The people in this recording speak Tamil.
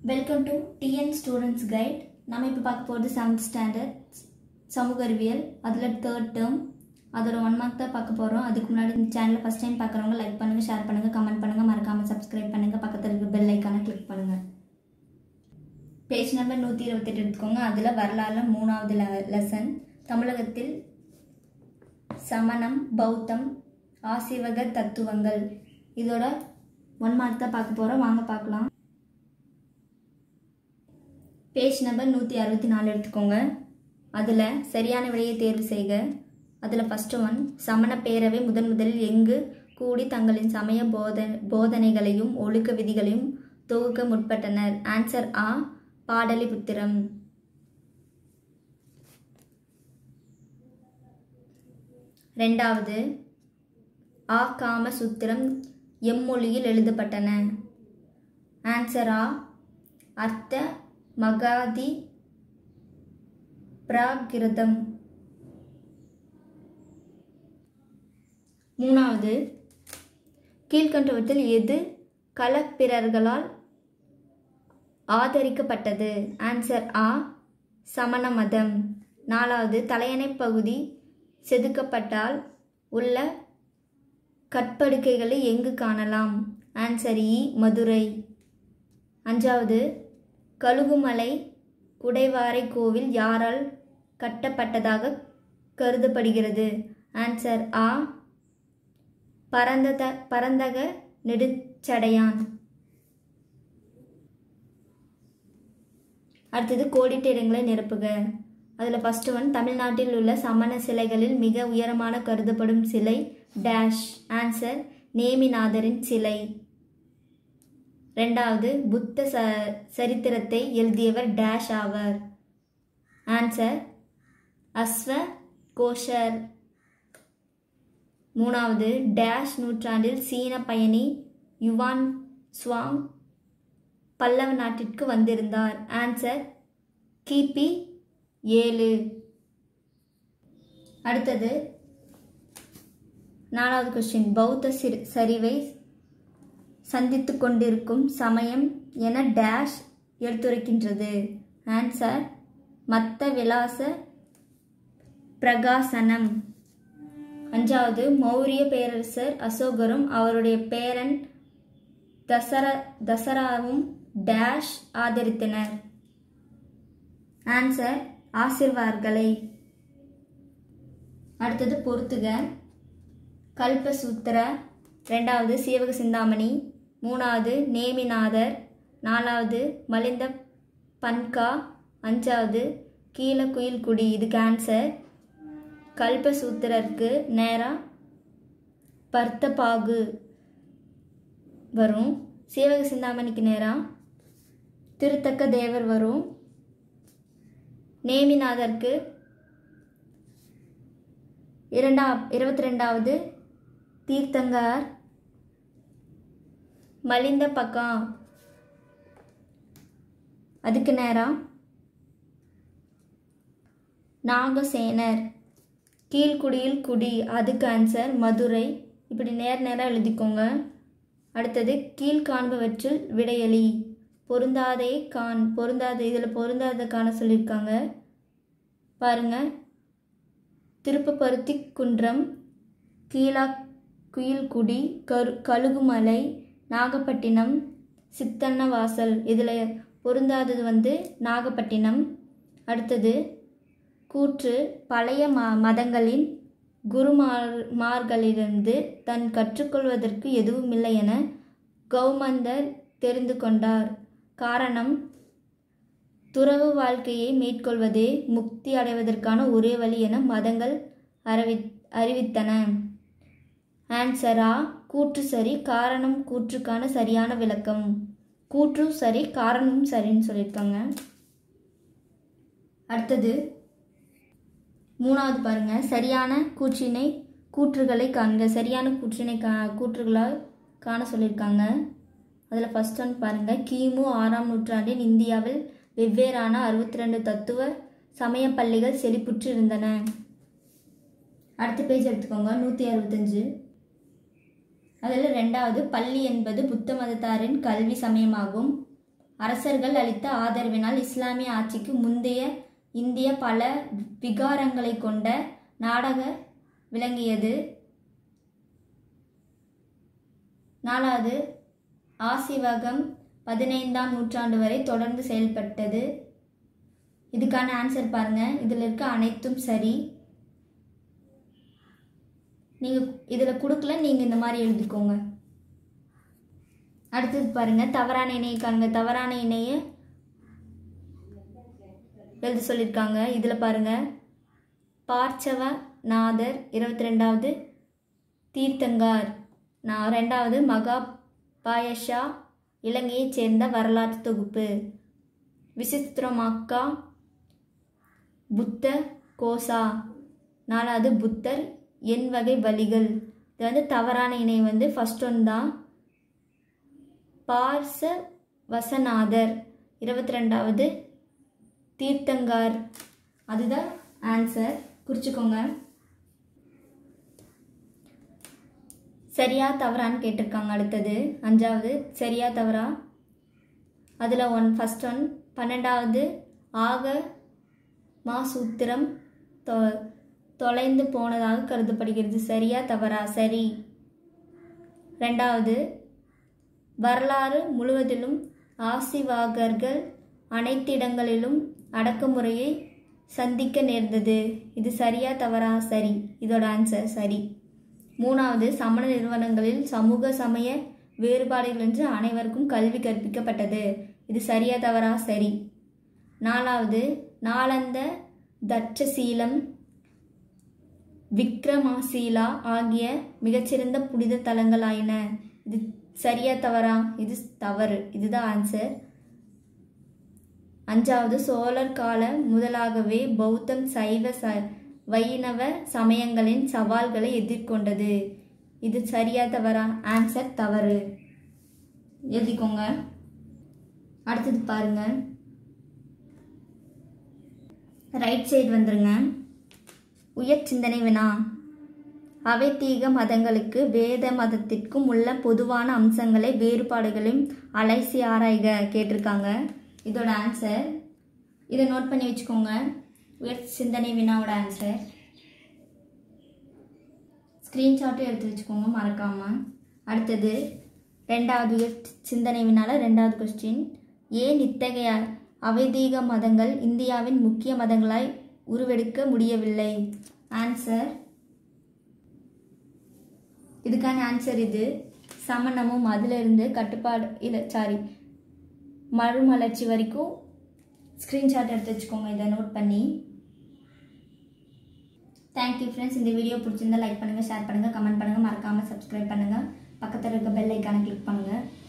welcome to TN students guide நம்ம இப்போ பார்க்க போகிறது செவன்த் ஸ்டாண்டர்ட் சமூக அறிவியல் அதில் தேர்ட் டேர்ம் அதோட ஒன் மார்க் தான் பார்க்க போகிறோம் அதுக்கு முன்னாடி இந்த சேனலை ஃபஸ்ட் டைம் பார்க்குறவங்க லைக் பண்ணுங்கள் ஷேர் பண்ணுங்கள் கமெண்ட் பண்ணுங்கள் மறக்காமல் சப்ஸ்கிரைப் பண்ணுங்கள் பக்கத்தில் இருக்க பெல் ஐக்கானை கிளிக் பண்ணுங்கள் பேஜ் நம்பர் நூற்றி இருபத்தெட்டு எடுத்துக்கோங்க அதில் வரலாறுல மூணாவது லெசன் தமிழகத்தில் சமணம் பௌத்தம் ஆசீவக தத்துவங்கள் இதோட ஒன் மார்க் தான் பார்க்க போகிறோம் வாங்க பார்க்கலாம் பேஜ் நம்பர் நூற்றி அறுபத்தி நாலு எடுத்துக்கோங்க அதில் சரியான விடையை தேர்வு செய்க அதில் ஃபஸ்ட்டு ஒன் சமண பேரவை முதன் முதலில் எங்கு கூடி தங்களின் சமய போத போதனைகளையும் ஒழுக்க விதிகளையும் தொகுக்க முற்பட்டனர் ஆன்சர் ஆ பாடலிபுத்திரம் ரெண்டாவது ஆ காமசூத்திரம் எம்மொழியில் எழுதப்பட்டன ஆன்சர் ஆ அர்த்த மகாதி பிராகிருதம் மூணாவது கீழ்கண்டவற்றில் எது களப்பிரர்களால் ஆதரிக்கப்பட்டது ஆன்சர் ஆ சமண மதம் நாலாவது தலையணை பகுதி செதுக்கப்பட்டால் உள்ள கற்படுக்கைகளை எங்கு காணலாம் ஆன்சர் இ மதுரை அஞ்சாவது கழுகுமலை குடைவாரை கோவில் யாரால் கட்டப்பட்டதாக கருதப்படுகிறது ஆன்சர் ஆ பரந்தத பரந்தக நெடுச்சடையான் அடுத்தது கோடிட்ட இடங்களை நிரப்புக அதில் ஃபஸ்ட்டு ஒன் தமிழ்நாட்டில் உள்ள சமண சிலைகளில் மிக உயரமான கருதப்படும் சிலை டேஷ் ஆன்சர் நேமிநாதரின் சிலை ரெண்டாவது புத்த ச சரித்திரத்தை எழுதியவர் டேஷ் ஆவர் ஆன்சர் அஸ்வ கோஷர் மூணாவது டேஷ் நூற்றாண்டில் சீன பயணி யுவான் ஸ்வாங் பல்லவ நாட்டிற்கு வந்திருந்தார் ஆன்சர் கிபி ஏழு அடுத்தது நாலாவது கொஸ்டின் பௌத்த சிறு சரிவை சந்தித்து கொண்டிருக்கும் சமயம் என டேஷ் எடுத்துரைக்கின்றது ஆன்சர் மத்த விலாச பிரகாசனம் அஞ்சாவது மௌரிய பேரரசர் அசோகரும் அவருடைய பேரன் தசர தசராவும் டேஷ் ஆதரித்தனர் ஆன்சர் ஆசிர்வார்களை அடுத்தது பொறுத்துக கல்பசூத்திர ரெண்டாவது சீவக சிந்தாமணி மூணாவது நேமிநாதர் நாலாவது மலிந்த பன்கா அஞ்சாவது கீழ குயில்குடி இதுக்கு ஆன்சர் கல்பசூத்திரருக்கு நேராக பர்த்தபாகு வரும் சீவக சிந்தாமணிக்கு நேராக திருத்தக்க தேவர் வரும் நேமிநாதருக்கு இரண்டா இருபத்தி ரெண்டாவது தீர்த்தங்கார் மலிந்த பக்கம் அதுக்கு நேரம் நாகசேனர் கீழ்குடியில் குடி அதுக்கு ஆன்சர் மதுரை இப்படி நேர் நேராக எழுதிக்கோங்க அடுத்தது கீழ்காண்பவற்றில் விடையளி பொருந்தாதே கான் பொருந்தாத இதில் பொருந்தாத காண சொல்லியிருக்காங்க பாருங்க திருப்பப்பருத்தி குன்றம் கீழா குயில்குடி கரு கழுகுமலை நாகப்பட்டினம் சித்தன்னவாசல் இதில் பொருந்தாதது வந்து நாகப்பட்டினம் அடுத்தது கூற்று பழைய ம மதங்களின் குருமார்களிலிருந்து தன் கற்றுக்கொள்வதற்கு எதுவுமில்லை என கௌமந்தர் தெரிந்து கொண்டார் காரணம் துறவு வாழ்க்கையை மேற்கொள்வதே முக்தி அடைவதற்கான ஒரே வழி என மதங்கள் அறிவி அறிவித்தன ஆன்சரா கூற்று சரி காரணம் கூற்றுக்கான சரியான விளக்கம் கூற்று சரி காரணமும் சரின்னு சொல்லியிருக்காங்க அடுத்தது மூணாவது பாருங்க சரியான கூற்றினை கூற்றுகளை காண்க சரியான கூற்றினை கா கூற்றுகளால் காண சொல்லியிருக்காங்க அதில் ஃபஸ்ட் ஒன் பாருங்கள் கிமு ஆறாம் நூற்றாண்டில் இந்தியாவில் வெவ்வேறான அறுபத்தி ரெண்டு தத்துவ சமய பள்ளிகள் செழிப்புற்று இருந்தன அடுத்த பேஜ் எடுத்துக்கோங்க நூற்றி அறுபத்தஞ்சு அதில் ரெண்டாவது பள்ளி என்பது புத்த மதத்தாரின் கல்வி சமயமாகும் அரசர்கள் அளித்த ஆதரவினால் இஸ்லாமிய ஆட்சிக்கு முந்தைய இந்திய பல விகாரங்களை கொண்ட நாடக விளங்கியது நாலாவது ஆசிவகம் பதினைந்தாம் நூற்றாண்டு வரை தொடர்ந்து செயல்பட்டது இதுக்கான ஆன்சர் பாருங்க இதில் இருக்க அனைத்தும் சரி நீங்கள் இதில் கொடுக்கல நீங்கள் இந்த மாதிரி எழுதிக்கோங்க அடுத்தது பாருங்க தவறான இணையை காணுங்க தவறான இணையை எழுத சொல்லியிருக்காங்க இதில் பாருங்க பார்ச்சவ நாதர் இருபத்தி ரெண்டாவது தீர்த்தங்கார் நான் ரெண்டாவது மகா பாயஷா இலங்கையைச் சேர்ந்த வரலாற்று தொகுப்பு விசித்திரமாக்கா புத்த கோசா நாலாவது புத்தர் என் வகை பலிகள் இது வந்து தவறான இணை வந்து ஃபர்ஸ்ட் ஒன் தான் பார்ச வசநாதர் இருபத்தி ரெண்டாவது தீர்த்தங்கார் அதுதான் ஆன்சர் குறிச்சுக்கோங்க சரியா தவறான்னு கேட்டிருக்காங்க அடுத்தது அஞ்சாவது சரியா தவறா அதில் ஒன் ஃபஸ்ட் ஒன் பன்னெண்டாவது ஆக மா சூத்திரம் தொ தொலைந்து போனதாக கருதப்படுகிறது சரியா தவறா சரி ரெண்டாவது வரலாறு முழுவதிலும் ஆசிவாகர்கள் அனைத்து இடங்களிலும் அடக்குமுறையை சந்திக்க நேர்ந்தது இது சரியா தவறா சரி இதோட ஆன்சர் சரி மூணாவது சமண நிறுவனங்களில் சமூக சமய வேறுபாடுகள் என்று அனைவருக்கும் கல்வி கற்பிக்கப்பட்டது இது சரியா தவறா சரி நாலாவது நாளந்த தட்சசீலம் விக்ரமாசீலா ஆகிய மிகச்சிறந்த புனித தலங்களாயின இது சரியா தவறா இது தவறு இதுதான் ஆன்சர் அஞ்சாவது சோழர் கால முதலாகவே பௌத்தம் சைவ ச வைணவ சமயங்களின் சவால்களை எதிர்கொண்டது இது சரியா தவறா ஆன்சர் தவறு எழுதிக்கோங்க அடுத்தது பாருங்க ரைட் சைடு வந்துருங்க உயர் சிந்தனை வினா அவைத்தீக மதங்களுக்கு வேத மதத்திற்கும் உள்ள பொதுவான அம்சங்களை வேறுபாடுகளையும் அலைசி ஆராய்க கேட்டிருக்காங்க இதோட ஆன்சர் இதை நோட் பண்ணி வச்சுக்கோங்க உயர் சிந்தனை வினாவோட ஆன்சர் ஸ்க்ரீன்ஷாட்டும் எடுத்து வச்சுக்கோங்க மறக்காமல் அடுத்தது ரெண்டாவது உயர் சிந்தனை வினால ரெண்டாவது கொஸ்டின் ஏன் இத்தகைய அவைதீக மதங்கள் இந்தியாவின் முக்கிய மதங்களாய் உருவெடுக்க முடியவில்லை ஆன்சர் இதுக்கான ஆன்சர் இது சமணமும் அதிலிருந்து கட்டுப்பாடு இல்லை சாரி மறுமலர்ச்சி வரைக்கும் ஸ்க்ரீன்ஷாட் எடுத்து வச்சுக்கோங்க இதை நோட் பண்ணி தேங்க்யூ ஃப்ரெண்ட்ஸ் இந்த வீடியோ பிடிச்சிருந்தா லைக் பண்ணுங்கள் ஷேர் பண்ணுங்கள் கமெண்ட் பண்ணுங்கள் மறக்காமல் சப்ஸ்கிரைப் பண்ணுங்கள் பக்கத்தில் இருக்க பெல் ஐக்கானை கிளிக் பண்ணுங்கள்